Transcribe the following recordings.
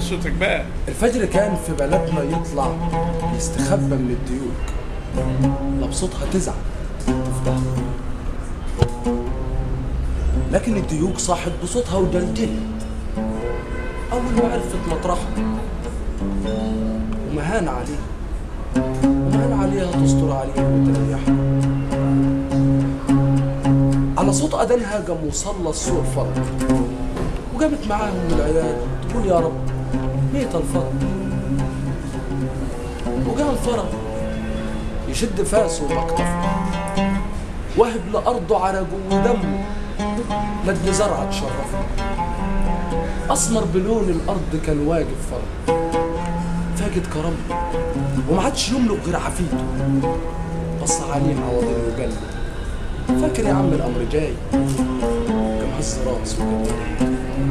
صوتك بقى الفجر كان في بلدنا يطلع يستخبى من الديوك لا بصوتها تزعل تفتح لكن الديوك صاحت بصوتها ودلدلت أول ما عرفت مطرحها ومهان عليه ومهان عليها تستر عليه وتريحه على صوت أذانها قام وصلى السوق فرق وجابت معاهم العيال تقول يا رب ميت الفرق وجاء الفرق يشد فاسه ومكتفه وهب لأرضه عرقه ودمه لد زرعة تشرفه أسمر بلون الأرض كان واقف فرق فاقد كرمه وما عادش يملك غير عفيته بص عليه عوض وقال له فاكر يا عم الأمر جاي كان هز راسه وقال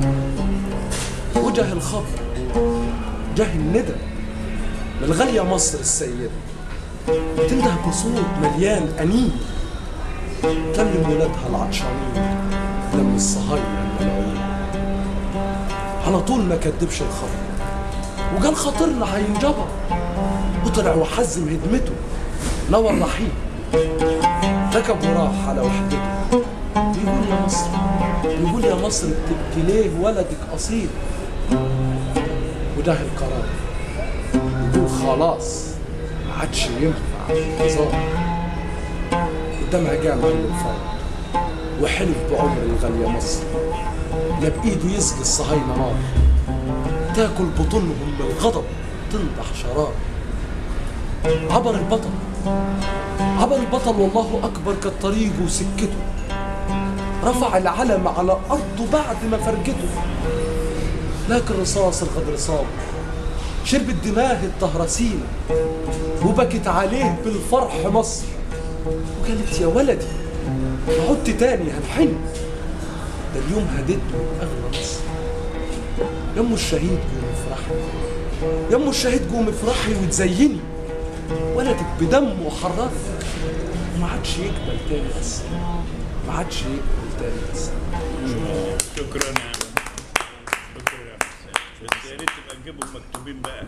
وجه الخبر جه الندى من غالية مصر السيدة تنده بصوت مليان أنين تلم ولادها العطشانين لم الصهاينة الملعون على طول ما كدبش الخبر وقال خاطرنا هينجبر وطلع وحزم هدمته نوى الرحيل ركب وراح على وحدته بيقول يا مصر بيقول يا مصر بتبكي ليه ولدك أصيل وده القرار يقول خلاص ما عادش ينفع الانتظار قدامها جامع من الفرد وحلف بعمر الغالية مصر لا بإيده يسقي الصهاينة نار تاكل بطونهم بالغضب تنضح شرار عبر البطل عبر البطل والله أكبر كانت طريقه وسكته رفع العلم على أرضه بعد ما فرجته لكن رصاص الغدر صاب شربت دماغ الطهرسينة وبكت عليه بالفرح مصر وقالت يا ولدي ما عدت تاني هنحن ده اليوم هديتني أغلى مصر يم الشهيد قوم افرحي يم الشهيد قوم افرحي وتزيني ولدك بدمه حررك وما عادش يقبل تاني بس ما عادش يقبل تاني بس شكرا يا عم شكرا يا حسين بس يا ريت تبقى تجيبهم مكتوبين بقى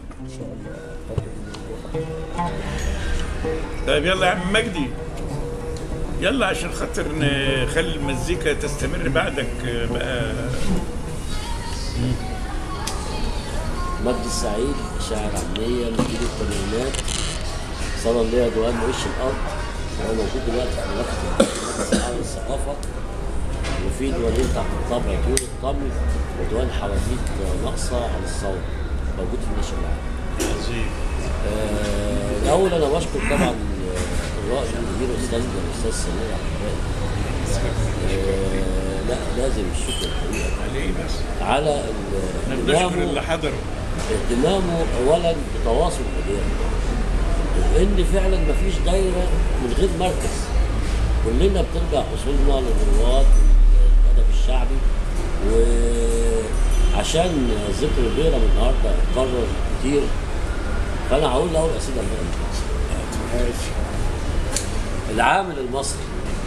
طيب يلا يا عم مجدي يلا عشان خاطر نخلي المزيكا تستمر بعدك بقى مجدي السعيد شاعر عامية من جيل الثمانينات صار ليا ديوان وش الأرض وهو موجود دلوقتي في مكتب عام الثقافة وفي ديوانين تحت الطبع طيور الطمي وديوان حواديت ناقصة عن الصوت موجود في النشر العام. عظيم آه، الأول أنا بشكر طبعا الرائد الكبير الأستاذ الأستاذ سمير عبد الباقي. آه، لا لازم الشكر الحقيقة عليه بس على ال- احنا بنشكر اهتمامه اللي حضروا اهتمامه اولا بتواصل الاديان لان فعلا مفيش دايره من غير مركز كلنا بترجع اصولنا للرواد والادب الشعبي وعشان ذكر بيرم النهارده اتكرر كتير فانا هقول الاول قصيده لبيرم ماشي العامل المصري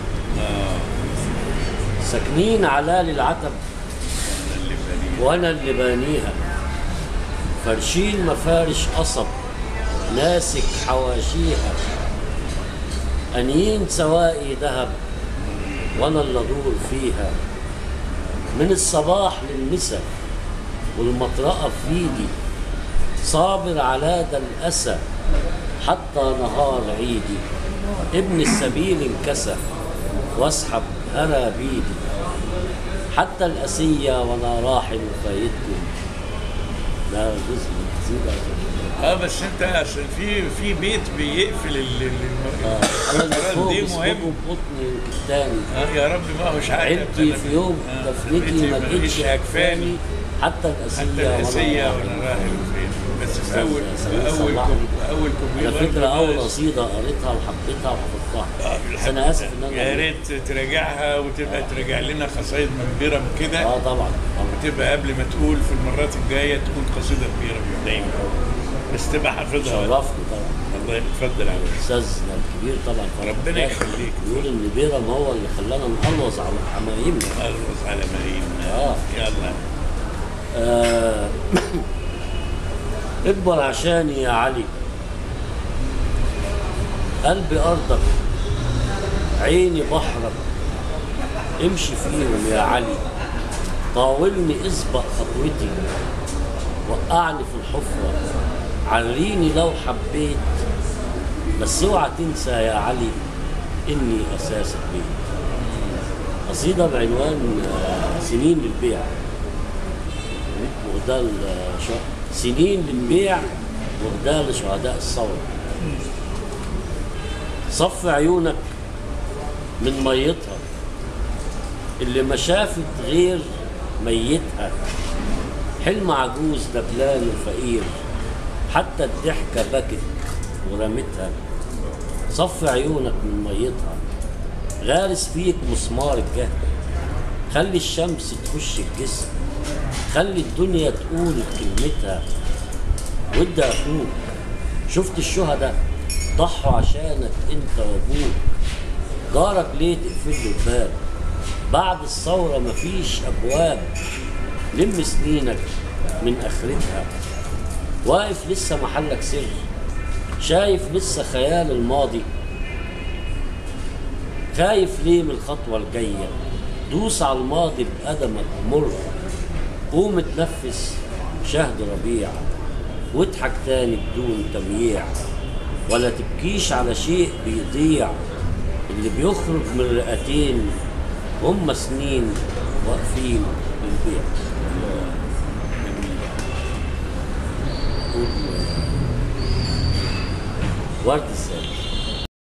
ساكنين علالي العتب اللي فريق وانا اللي بانيها فرشين مفارش قصب ناسك حواشيها انيين سوائي ذهب وانا اللي ادور فيها من الصباح للمساء والمطرقه في ايدي صابر على ذا الاسى حتى نهار عيدي ابن السبيل انكسى واسحب هرى بيدي حتى الأسية وأنا راحل فايتني ده جزء من القصيدة اه بس انت عشان في في بيت بيقفل ال- ال- آه، ال- أنا الفقرات المفروض دي يسبقوا مهم ببطني وكتاني اه يا رب ما هوش عارف عيلتي في يوم دفنتي ما لقيتش اكفاني أكفاني حتى حتى الأسية الاسيه وأنا وانا راحل رايح فين بس في اول سلام في اول صلاح. كوب- اول كوبليه على برضه فكرة أول ناقص. قصيدة قريتها وحبيتها وحفظتها آه، بس أنا آسف إن يا أنا ريت تراجعها وتبقى تراجع لنا قصايد من بيرم كده آه طبعا طبعا وتبقى قبل ما تقول في المرات الجايه تكون قصيده بيرم دايما بس تبقى حافظها شرفني طبعا الله يتفضل يا عم أستاذنا الكبير طبعا فرج ربنا فتاح يخليك. بيقول إن بيرم هو اللي خلانا نقلوظ على حمايمنا الرز على مريم آه. يلا آه، اكبر عشاني يا علي قلبي أرضك عيني بحرك امشي فيهم يا علي طاولني اسبق خطوتي وقعني في الحفرة عريني لو حبيت بس اوعى تنسى يا علي اني اساس البيت قصيدة بعنوان آه، سنين للبيع وده الش- سنين للبيع وده لشهداء الثورة صف عيونك من ميتها اللي ما شافت غير ميتها حلم عجوز دبلان وفقير حتى الضحكة بكت ورمتها صف عيونك من ميتها غارس فيك مسمار الجهل خلي الشمس تخش الجسم خلي الدنيا تقول كلمتها ود اخوك شفت الشهداء ضحوا عشانك انت وابوك جارك ليه تقفل له الباب بعد الثورة مفيش أبواب لم سنينك من آخرتها واقف لسه محلك سر شايف لسه خيال الماضي خايف ليه من الخطوة الجاية دوس على الماضي بقدمك مر قوم اتنفس شهد ربيع واضحك تاني بدون تمييع ولا تبكيش على شيء بيضيع اللي بيخرج من الرئتين هم سنين واقفين للبيع قول ورد السادس